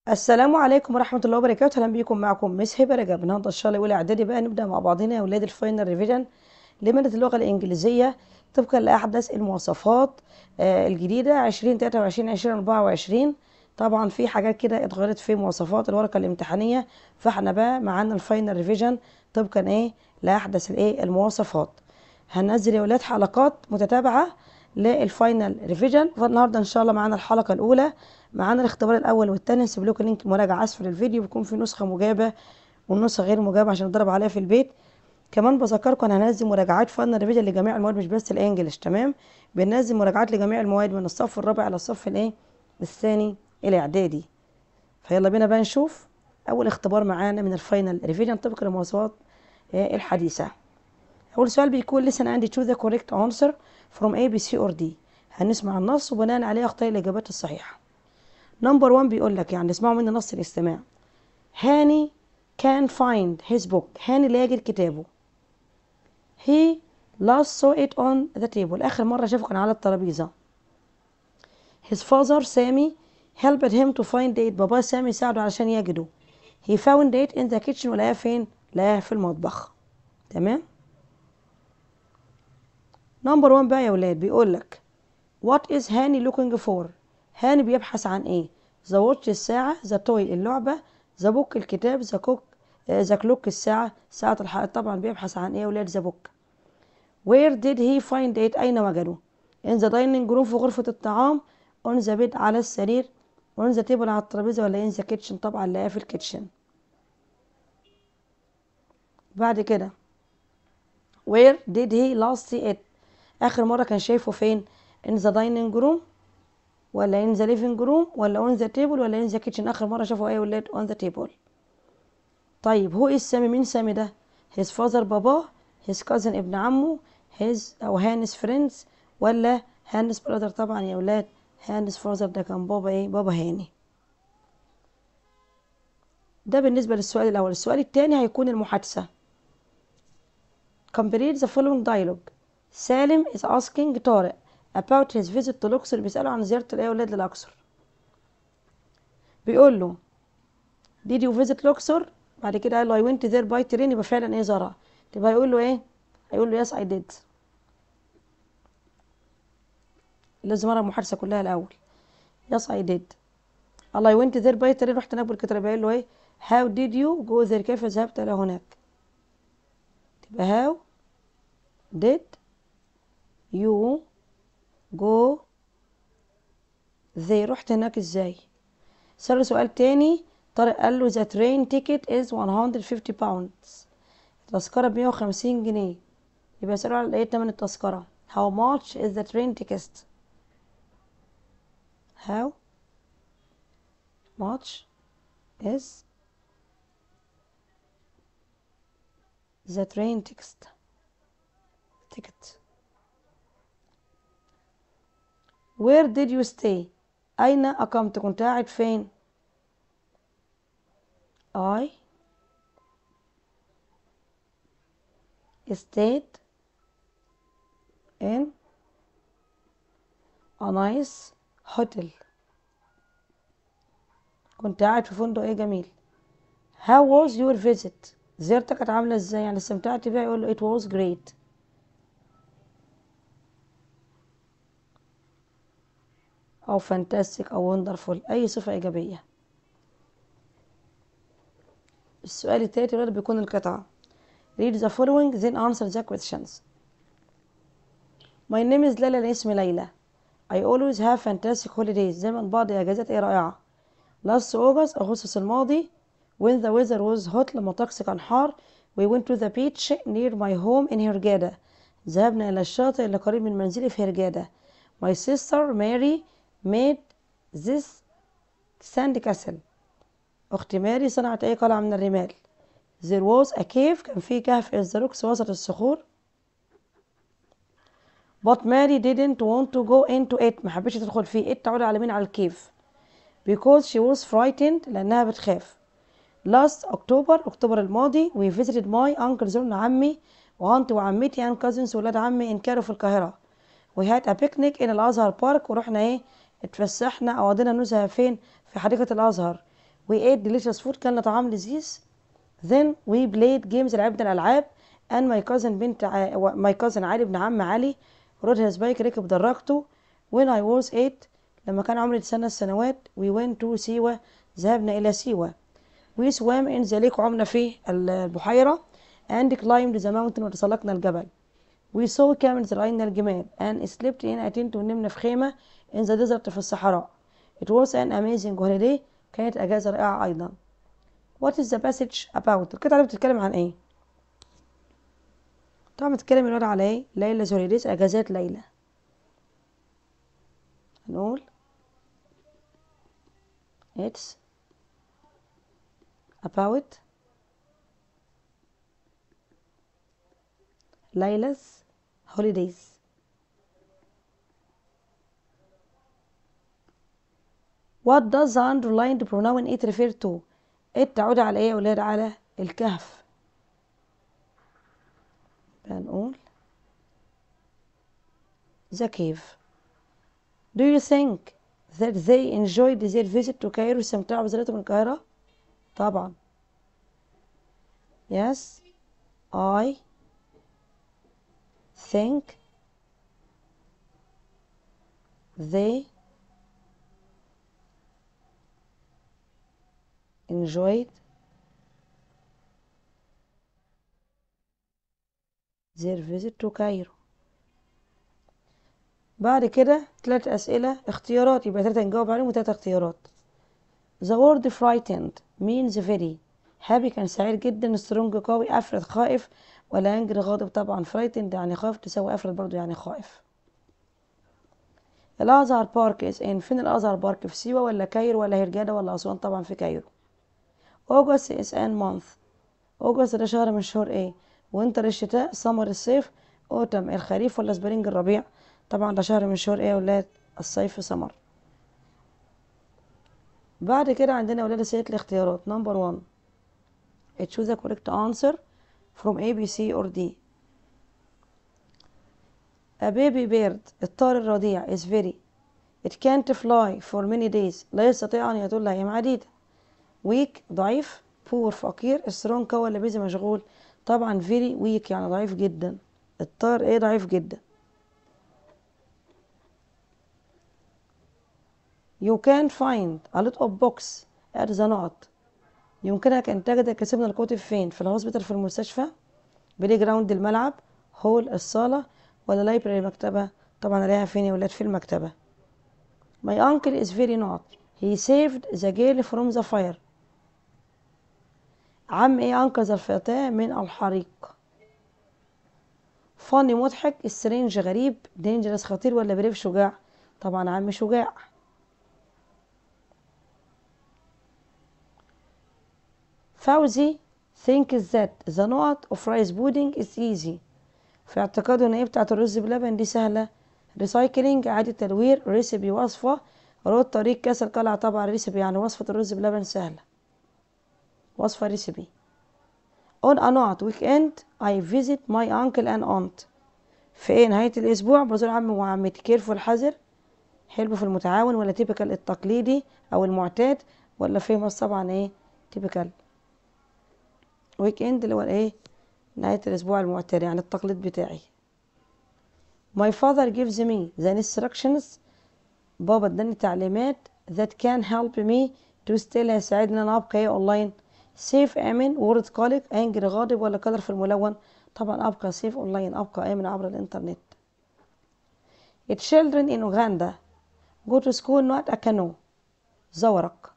السلام عليكم ورحمة الله وبركاته أهلا بيكم معكم مس هبة رجب النهاردة إن شاء الله أولى إعدادي بقى نبدأ مع بعضنا يا أولاد الفاينل ريفيجن لمادة اللغة الإنجليزية طبقا لأحدث المواصفات آه، الجديدة 2023 2024 طبعا في حاجات كده اتغيرت في مواصفات الورقة الامتحانية فاحنا بقى معانا الفاينل ريفيجن طبقا إيه لأحدث الإيه المواصفات هننزل يا ولاد حلقات متتابعة للفاينل ريفيجن فالنهارده ان شاء الله معانا الحلقه الاولى معانا الاختبار الاول والثاني نسيب لكم لينك مراجعه اسفل الفيديو بيكون في نسخه مجابه والنسخه غير مجابه عشان نضرب عليها في البيت كمان بذكركم انا هنزل مراجعات فاينل ريفيجن لجميع المواد مش بس الانجليش تمام بننزل مراجعات لجميع المواد من الصف الرابع الى الصف الايه الثاني الاعدادي فيلا بينا بقى نشوف اول اختبار معانا من الفاينل ريفيجن طبقا للمواصفات آه، الحديثه أول سؤال بيكون لسه عندي choose the correct answer from A B C or D هنسمع النص وبناء عليه اختار الإجابات الصحيحة نمبر 1 بيقول لك يعني اسمعوا مني نص الاستماع هاني can find his book هاني لا يجد كتابه he last saw it on the table آخر مرة شافه كان على الترابيزة his father سامي helped him to find it باباه سامي ساعده علشان يجده he found it in the kitchen ولقاه فين؟ لقاه في المطبخ تمام؟ نمبر 1 بقى يا ولاد بيقول لك وات از هاني لوكينج فور هاني بيبحث عن ايه ذا واتش الساعه ذا توي اللعبه ذا بوك الكتاب ذا كوك ذا كلوك الساعه ساعه الحائط طبعا بيبحث عن ايه يا ولاد ذا بوك وير ديد هي فايند ات اين وجده ان ذا دايننج روم في غرفه الطعام اون ذا بيد على السرير اون ذا تيبل على الترابيزه ولا ان ذا كيتشن طبعا لقاه في الكيتشن بعد كده where did he last see it اخر مره كان شايفه فين in the dining room ولا in the living room ولا on the table ولا in the kitchen اخر مره شافه ايه يا ولاد on the table طيب هو ايه سامي مين سامي ده his father باباه his cousin ابن عمه his او هانس friends ولا هانس brother طبعا يا ولاد هانس father ده كان بابا ايه بابا هاني ده بالنسبه للسؤال الاول السؤال الثاني هيكون المحادثه complete the following dialogue سالم is asking طارق about his visit to الأقصر بيسأله عن زيارة الأيه ولاد للأقصر بيقول له did you visit الأقصر بعد كده قال له I went there by train يبقى فعلا ايه زارها تبقى هيقول له ايه هيقول له yes I did لازم أرى المحادثة كلها الأول yes I did قال له I went there by train رحت هناك بالقطر يبقى قال له ايه how did you go there كيف ذهبت إلى هناك تبقى how did you go there رحت هناك ازاي سأله سؤال تاني طارق قال له the train ticket is 150 pounds التذكرة بمية وخمسين جنيه يبقى سأله على ايه تمن التذكرة how much is the train ticket how much is the train ticket ticket Where did you stay? أين أقمت؟ كنت قاعد فين؟ I stayed in a nice hotel. كنت قاعد في فندق ايه جميل. How was your visit? زيارتك كانت عاملة ازاي؟ يعني استمتعت بيها يقول له it was great. أو fantastic أو wonderful أي صفة إيجابية السؤال التالت اللي بيكون القطعة read the following then answer the questions My name is ليلى أنا اسمي ليلى I always have fantastic holidays دايما بقضي أجازات إيه رائعة last August أغسطس الماضي when the weather was hot لما الطقس كان حار we went to the beach near my home in هرجادة ذهبنا إلى الشاطئ اللي قريب من منزلي في هرجادة my sister Mary made this sand castle أختي ماري صنعت أي قلعة من الرمال there was a cave كان في كهف in the rocks وسط الصخور but Mary didn't want to go into it ما حبتش تدخل فيه it تعود على مين على الكيف because she was frightened لأنها بتخاف last October أكتوبر الماضي we visited my uncle زرنا عمي وأنتي وعمتي and cousins ولاد عمي in كانوا في القاهرة we had a picnic in الأزهر بارك ورحنا إيه اتفسحنا أو قضينا نزهة فين في حديقة الأزهر we ate delicious food كلنا طعام لذيذ then we played games لعبنا الألعاب and my cousin بنت ع... my cousin علي ابن عم علي rode his bike ركب دراجته when I was eight لما كان عمري سنة سنوات we went to سيوة ذهبنا إلى سيوة we swam in the lake عمنا في البحيرة and climbed the mountain وتسلقنا الجبل we saw camels رأينا الجمال and slept in a tent ونمنا في خيمة in the desert في الصحراء it was an amazing holiday كانت أجازة رائعة أيضا what is the passage about القطعة دي بتتكلم عن إيه طبعا بتتكلم الورقة على إيه ليلى هوليديز أجازات ليلى هنقول it's about Layla's holidays. What does the underlined pronoun it refer to? it تعود على ايه يا ولاد على الكهف هنقول the cave do you think that they enjoyed their visit to Cairo استمتعوا بزيارتهم القاهرة طبعا yes I think they enjoyed their visit to Cairo بعد كده ثلاث أسئلة اختيارات يبقى ثلاثة نجاوب عليهم وثلاثة اختيارات The word frightened means very happy كان سعيد جدا strong قوي أفرد خائف ولا angry غاضب طبعا frightened يعني خاف تساوي أفرد برضو يعني خائف الأزهر بارك is in فين الأزهر بارك في سيوة ولا كايرو ولا هرجادة ولا أسوان طبعا في كايرو أوجست is an month أوجست ده شهر من شهور ايه وينتر الشتاء سمر الصيف أوتم الخريف ولا سبرينج الربيع طبعا ده شهر من شهور ايه يا ولاد الصيف سمر بعد كده عندنا ولاد اسئله الاختيارات نمبر 1 choose the correct answer from A B C or D a baby bird الطائر الرضيع is very it can't fly for many days لا يستطيع أن يطل أيام عديدة weak ضعيف poor فقير strong قوي ولا busy مشغول طبعا very weak يعني ضعيف جدا الطائر ايه ضعيف جدا You can find a lot of books at the not يمكنك أن تجد الكثير من الكتب فين؟ في الهوسبيتال في المستشفى بلاي جراوند الملعب هول الصالة ولا لايبرري المكتبة طبعا ألاقيها فين يا ولاد في المكتبة My uncle is very not he saved the girl from the fire عم ايه أنقذ الفتاة من الحريق فاني مضحك السرنج غريب دينجرس خطير ولا بريف شجاع طبعا عم شجاع فوزي thinks that the knot of rice pudding is easy في اعتقاده ان ايه بتاعت الرز بلبن دي سهلة ريسايكلينج اعادة تدوير ريسيبي وصفة رود طريق كاس القلعة طبعا ريسيبي يعني وصفة الرز بلبن سهلة وصفة ريسيبي on a not weekend I visit my uncle and aunt في ايه نهاية الأسبوع بزور عمي وعمتي كيرفول حذر حلو في المتعاون ولا تيبيكال التقليدي أو المعتاد ولا فيمس طبعا ايه تيبيكال ويك اند اللي هو ايه نهاية الأسبوع المعتاد يعني التقليد بتاعي My father gives me the instructions بابا اداني تعليمات that can help me to still هيساعدني ان انا ابقى ايه اونلاين سيف امن وورد قلق انجري غاضب ولا كلر في الملون طبعا ابقى سيف اونلاين ابقى امن عبر الانترنت children in Uganda go to school not a canoe زورق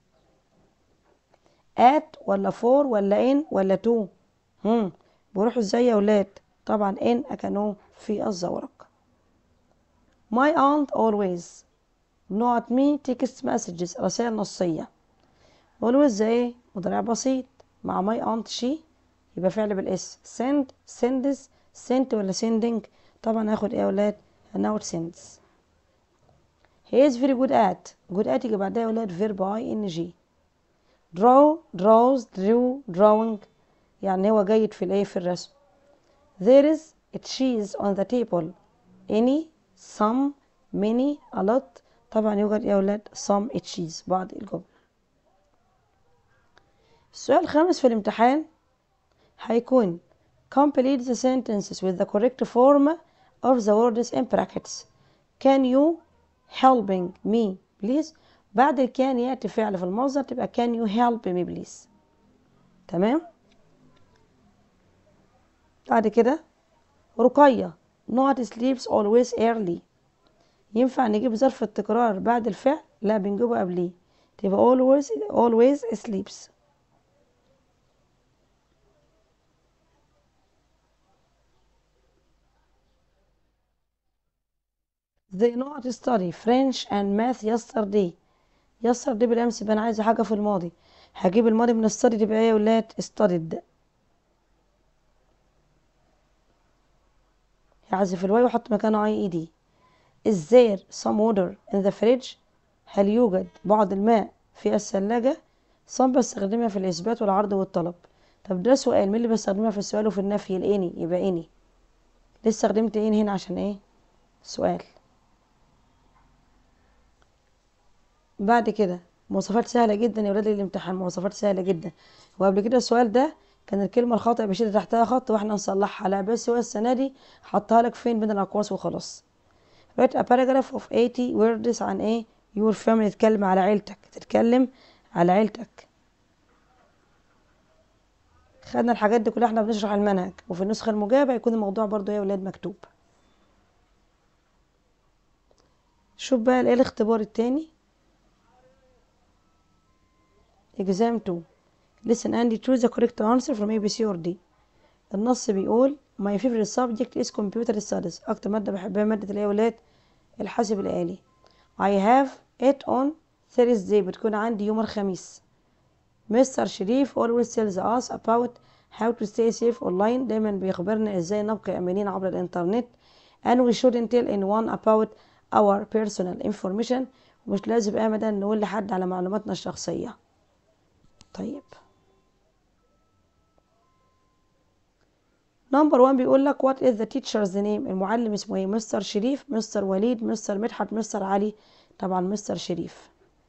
at ولا فور ولا ان ولا تو هم بيروحوا ازاي يا ولاد طبعا ان اكانو في الزورق my aunt always not me text messages رسائل نصية always زي مضارع بسيط مع my aunt she يبقى فعل بالاس send sends sent ولا sending طبعا هاخد ايه يا ولاد هناخد sends he is very good at good at يجي بعدها يا ولاد verb i n g draw draws drew drawing يعني هو جيد في الايه في الرسم there is a cheese on the table any some many a lot طبعا يوجد يا ولاد some cheese بعض الجمل السؤال الخامس في الامتحان هيكون complete the sentences with the correct form of the words in brackets can you helping me please بعد ال can يأتي فعل في المصدر تبقى can you help me please تمام بعد كده رقية not sleeps always early ينفع نجيب ظرف التكرار بعد الفعل لا بنجيبه قبليه تبقى always always sleeps they not study French and math yesterday yesterday بالأمس يبقى أنا عايزة حاجة في الماضي هجيب الماضي من study تبقى إيه يا ولاد studied هعزف الواي واحط مكانه اي اي دي is there some water in the fridge هل يوجد بعض الماء في الثلاجة some بستخدمها في الإثبات والعرض والطلب طب ده سؤال مين اللي بستخدمها في السؤال وفي النفي الاني يبقى اني ليه استخدمت اني هنا عشان ايه سؤال بعد كده مواصفات سهلة جدا يا ولاد الامتحان مواصفات سهلة جدا وقبل كده السؤال ده كان الكلمة الخاطئة بشيل تحتها خط واحنا نصلحها لا بس هو السنة دي حطها لك فين بين الأقواس وخلاص write a paragraph of 80 words عن ايه your family تتكلم على عيلتك تتكلم على عيلتك خدنا الحاجات دي كلها احنا بنشرح المنهج وفي النسخة المجابة يكون الموضوع برضو يا ولاد مكتوب شوف بقى ايه الاختبار التاني exam 2 listen and choose the correct answer from A B C or D النص بيقول my favorite subject is computer studies أكتر مادة بحبها مادة اللي هي ولاد الحاسب الآلي I have it on Thursday بتكون عندي يوم الخميس مستر شريف always tells us about how to stay safe online دايما بيخبرنا ازاي نبقى آمنين عبر الإنترنت and we shouldn't tell anyone about our personal information ومش لازم أبدا نقول لحد على معلوماتنا الشخصية طيب نمبر 1 بيقول لك وات از ذا تيتشرز نيم المعلم اسمه ايه مستر شريف مستر وليد مستر مدحت مستر علي طبعا مستر شريف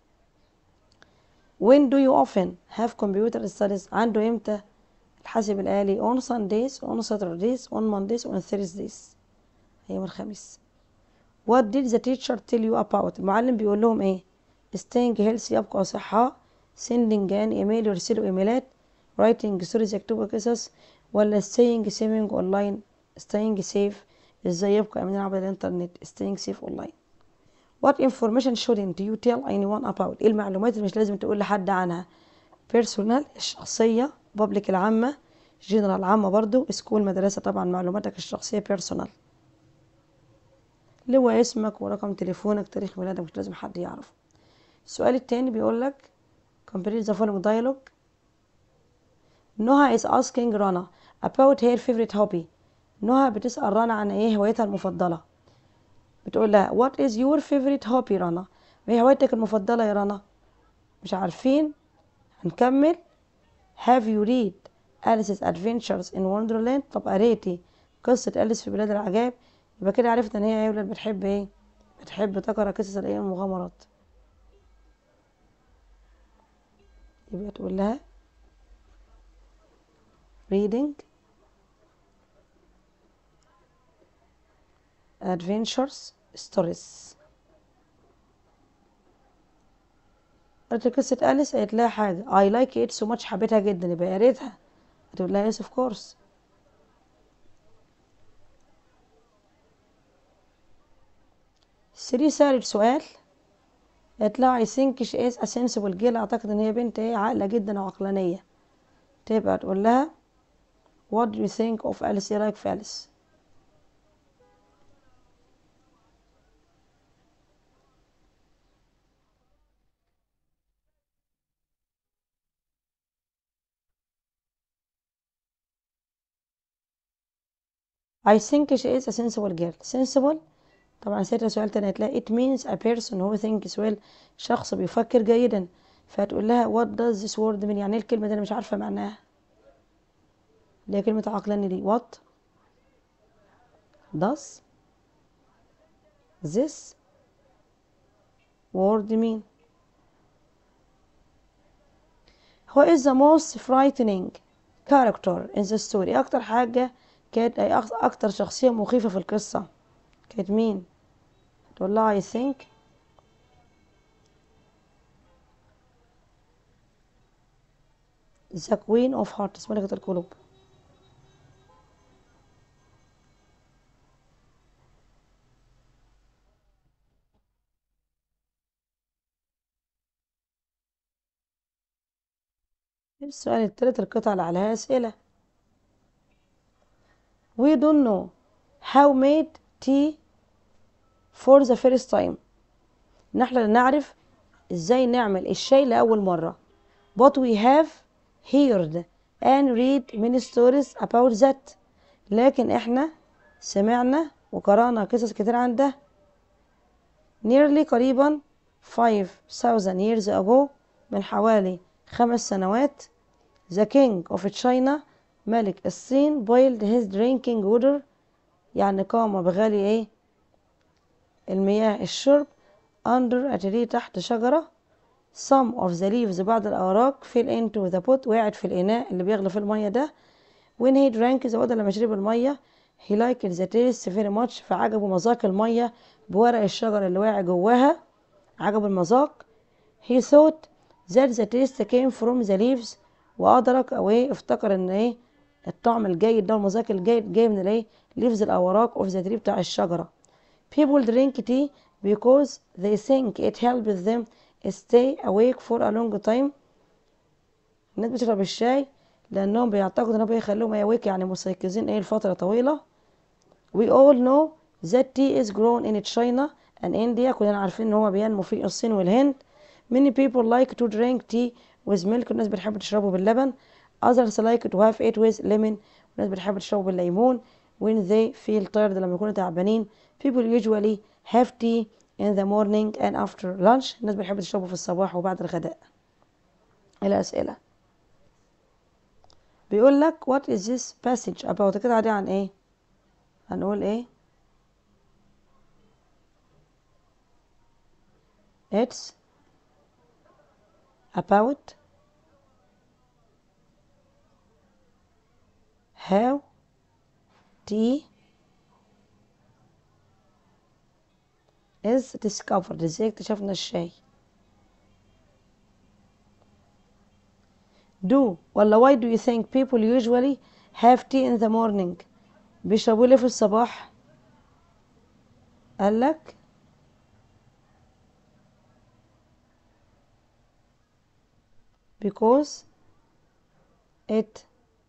when do you often have computer studies عنده امتى الحاسب الآلي on Sundays on Saturdays on Mondays on Thursdays يوم الخميس what did the teacher tell you about المعلم بيقول لهم ايه staying healthy يبقى صحة sending an email يرسلوا ايميلات writing stories يكتبوا قصص ولا staying saving online staying safe ازاي يبقى امنين عبر الانترنت staying safe online what information shouldn't you tell anyone about ايه المعلومات اللي مش لازم تقول لحد عنها personal الشخصية public العامة general العامة برضو school مدرسة طبعا معلوماتك الشخصية personal اللي هو اسمك ورقم تليفونك تاريخ ميلادك مش لازم حد يعرف السؤال التاني بيقول لك complete the following dialogue نهى is asking رنا about her favorite hobby نهى بتسأل رنا عن ايه هوايتها المفضلة بتقول لها what is your favorite hobby رنا ايه هوايتك المفضلة يا رنا مش عارفين هنكمل have you read Alice's Adventures in Wonderland طب قريتي قصة أليس في بلاد العجائب يبقى كده عرفت ان هي يا ولاد بتحب ايه بتحب تقرا قصص الايام المغامرات يبقى تقول لها reading adventures stories قلت قصة أليس قالت لها حاجة I like it so much حبيتها جدا يبقى قريتها هتقول لها yes of course سري سألت سؤال قالت لها I think she is a sensible girl أعتقد إن هي بنت إيه عاقلة جدا وعقلانية تبقى تقول لها What do you think of Alice؟ إيه رأيك في أليس؟ I think she is a sensible girl. Sensible طبعا سيرة سؤال تاني هتلاقي it means a person who thinks well شخص بيفكر جيدا فهتقول لها what does this word mean يعني ايه الكلمة دي انا مش عارفة معناها اللي هي كلمة عقلاني دي what does this word mean Who is the most frightening character in the story إيه أكتر حاجة كانت أي أك- أكتر شخصية مخيفة في القصة كانت مين تقول لها I think the queen of hearts ملكة القلوب السؤال التالت القطعة اللي عليها أسئلة We don't know how made tea for the first time نحن لا نعرف ازاي نعمل الشاي لأول مرة but we have heard and read many stories about that لكن احنا سمعنا وقرأنا قصص كتير عن ده nearly قريبا 5000 years ago من حوالي خمس سنوات the king of China ملك الصين boiled his drinking water يعني قام بغلي ايه المياه الشرب under a tree تحت شجرة some of the leaves بعض الأوراق fell into the pot وقعت في الإناء اللي بيغلي في المية ده when he drank the water لما شرب المية he liked the taste very much فعجبه مذاق المية بورق الشجرة اللي واقع جواها عجبه المذاق he thought that the taste came from the leaves وأدرك أو إيه افتكر إن إيه الطعم الجيد ده والمذاق الجيد جاي من الإيه leaves الأوراق of the tree بتاع الشجرة people drink tea because they think it helps them stay awake for a long time الناس بتشرب الشاي لأنهم بيعتقدوا إنه بيخليهم awake يعني مستيقظين إيه لفترة طويلة we all know that tea is grown in China and India كلنا عارفين إن هو بينمو في الصين والهند many people like to drink tea with milk الناس بتحب تشربه باللبن others like to have it with lemon الناس بتحب تشربه بالليمون when they feel tired لما يكونوا تعبانين people usually have tea in the morning and after lunch الناس بتحب تشربه في الصباح وبعد الغداء الأسئلة بيقول لك what is this passage about القطعة دي عن ايه هنقول ايه it's about how tea is discovered ازاي اكتشفنا الشاي do ولا why do you think people usually have tea in the morning بيشربوا ليه في الصباح قالك because it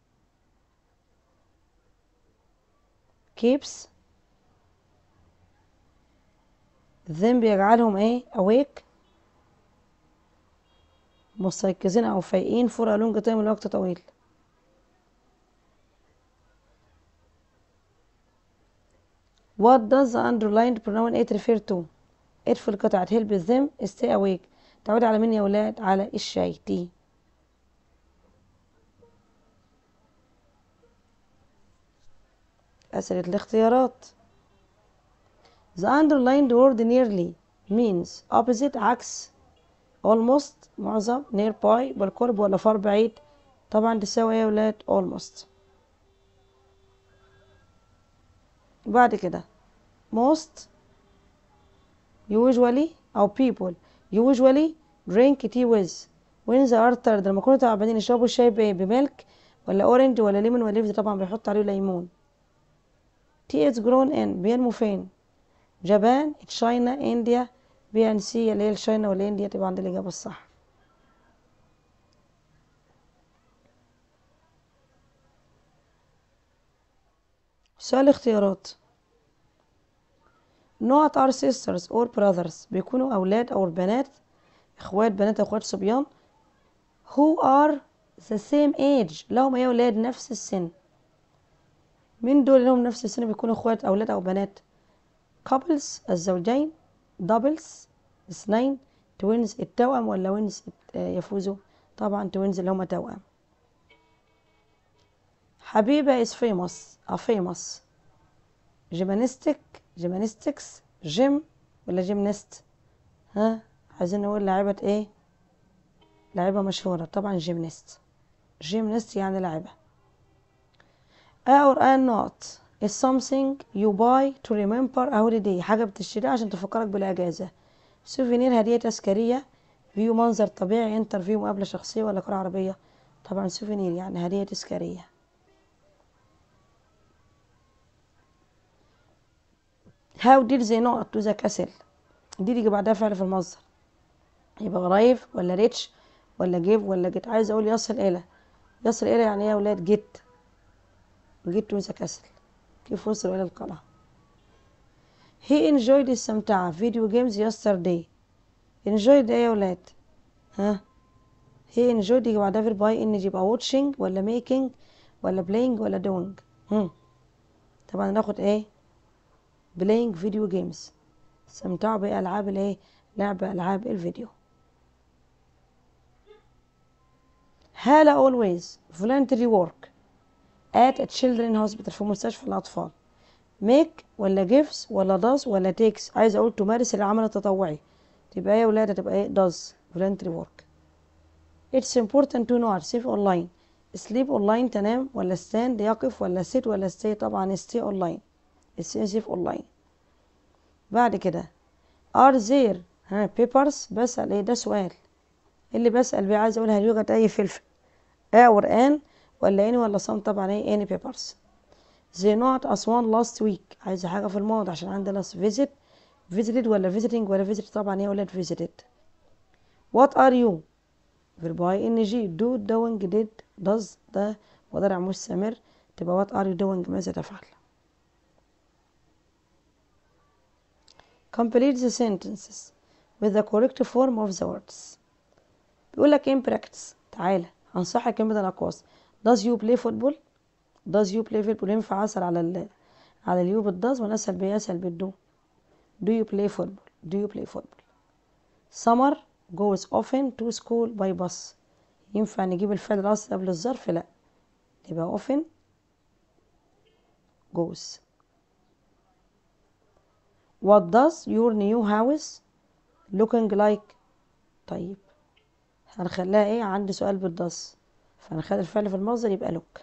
keeps them بيجعلهم ايه awake مستيقظين او فايقين for a long time لوقت طويل What does the underlined pronoun it refer to? it في القطعة help them stay awake تعود على مين يا ولاد على الشاي تي أسئلة الاختيارات The underlined word nearly means opposite عكس almost معظم nearby بالقرب ولا far بعيد طبعا تساوي ايه يا ولاد almost بعد كده most usually أو people usually drink tea with when they are tired لما يكونوا تعبانين يشربوا الشاي بإيه بملك ولا اورنج ولا ليمون ولا ليفز طبعا بيحط عليه ليمون tea is grown in بينمو فين جابان تشاينا انديا بي ان سي اللي هي الشاينا ولا انديا تبقى عند الإجابة الصح سؤال اختيارات not are sisters or brothers بيكونوا أولاد أو بنات إخوات بنات أو إخوات صبيان who are the same age لهم أي أولاد نفس السن مين دول اللي لهم نفس السن بيكونوا إخوات أولاد أو بنات couples الزوجين doubles اثنين توينز التوأم ولا وينز يفوزوا طبعا توينز اللي هما توأم حبيبة is famous a famous جيمانيستيك جيمانيستكس جيم ولا جيمنست ها عايزين نقول لاعبة ايه لاعبة مشهورة طبعا جيمناست جيمناست يعني لاعبة or a not is something you buy to remember a holiday حاجة بتشتريها عشان تفكرك بالأجازة سوفينير هدية تذكارية فيو منظر طبيعي انترفيو مقابلة شخصية ولا قراءة عربية طبعا سوفينير يعني هدية تذكارية How did they not to the castle دي يجي بعدها فعل في المصدر يبقى قريب ولا ريتش ولا جيف ولا جيت عايز اقول يصل الى يصل الى يعني ايه يا ولاد جيت جيت تو ذا كاسل كيف وصلوا الى القلعة he enjoyed استمتع فيديو جيمز yesterday enjoyed ايه يا ولاد ها he enjoyed يجي بعدها فيرب باي ان يبقى watching ولا making ولا playing ولا doing هم. طبعا ناخد ايه playing video games استمتعوا بألعاب الايه لعب ألعاب الفيديو هالة always voluntary work at a children hospital في مستشفى الأطفال make ولا gives ولا does ولا takes عايز أقول تمارس العمل التطوعي تبقى ايه يا ولاد هتبقى ايه does voluntary work it's important to know safe online sleep online تنام ولا stand يقف ولا sit ولا stay طبعا stay online safe online بعد كده are there ها papers بسأل ايه ده سؤال اللي بسأل بيه عايز اقول هل يوجد اي فلفل اه or an ولا any ولا some طبعا ايه any papers they not as one last week عايزة حاجة في الماضي عشان عندنا visit visited ولا visiting ولا visit طبعا ايه ولاد visited what are you verb ing do doing did does ده مضارع مستمر تبقى what are you doing ماذا تفعل complete the sentences with the correct form of the words بيقول لك in practice تعالى هنصحك كلمة الأقواس does you play football does you play football ينفع أسأل على ال على اليو بالداز وأنا أسأل بيه أسأل بالدو do you play football do you play football summer goes often to school by bus ينفع نجيب الفعل الأصلي قبل الظرف لا يبقى often goes what does your new house looking like طيب هنخليها ايه عندي سؤال بالدس فهنخلي الفعل في المصدر يبقى look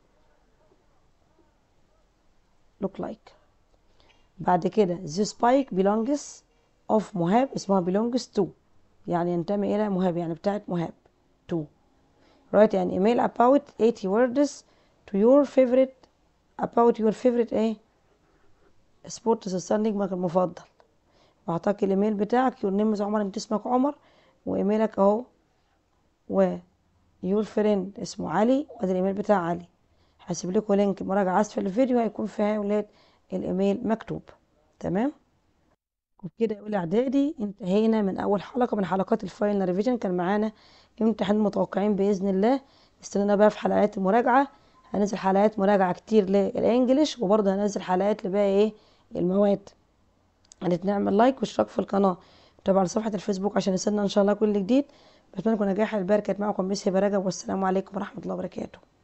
look like بعد كده this bike belongs of مهاب اسمها belongs to يعني ينتمي إلى مهاب يعني بتاعت مهاب to write an email about 80 words to your favorite about your favorite ايه سبورت ستار نجمك المفضل واعطاك الايميل بتاعك يور نيم عمر انت اسمك عمر وايميلك اهو و يور فريند اسمه علي وادي الايميل بتاع علي هسيب لكم لينك مراجعة اسفل الفيديو هيكون فيها يا ولاد الايميل مكتوب تمام وبكده يا اولى اعدادي انتهينا من اول حلقه من حلقات الفاينل ريفيجن كان معانا امتحان متوقعين باذن الله استنونا بقى في حلقات المراجعه هنزل حلقات مراجعه كتير للانجليش وبرضه هنزل حلقات لباقي ايه المواد هنعمل لايك واشتراك في القناه وتابعوا على صفحه الفيسبوك عشان يصلنا ان شاء الله كل جديد بتمنى لكم نجاح البركه معكم ميس هبه رجب والسلام عليكم ورحمه الله وبركاته